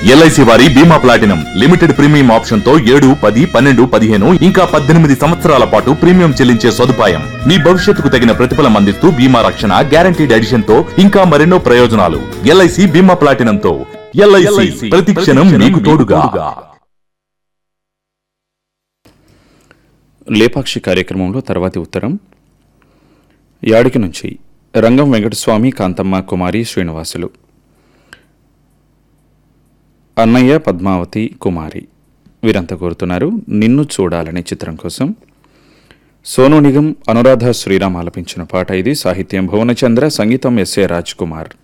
LIC వారి బీమా platinum limited premium option తో ఏడు పది పన్నెండు పదిహేను ఇంకా పద్దెనిమిది సంవత్సరాల పాటు ప్రీమియం చెల్లించే సదుపాయం మీ భవిష్యత్తుకు తగిన ప్రతిఫలం అందిస్తూ బీమా రక్షణ గ్యారంటీడ్ ఎడిషన్ తో ఇంకా మరెన్నో ప్రయోజనాలు ఎల్ఐసి బీమా ప్లాటినం తో ఎల్ఐసి ప్రతి క్షణం మీకు తోడుగా లేపాక్షి కార్యక్రమంలో తర్వాతి ఉత్తరం యాడికి నుంచి రంగం వెంకటస్వామి కాంతమ్మ కుమారి శ్రీనివాసులు అన్నయ్య పద్మావతి కుమారి వీరంతా కోరుతున్నారు నిన్ను చూడాలనే చిత్రం కోసం సోను నిగం అనురాధ శ్రీరామ్ ఆలపించిన పాట ఇది సాహిత్యం భువనచంద్ర సంగీతం ఎస్ఏ రాజ్ కుమార్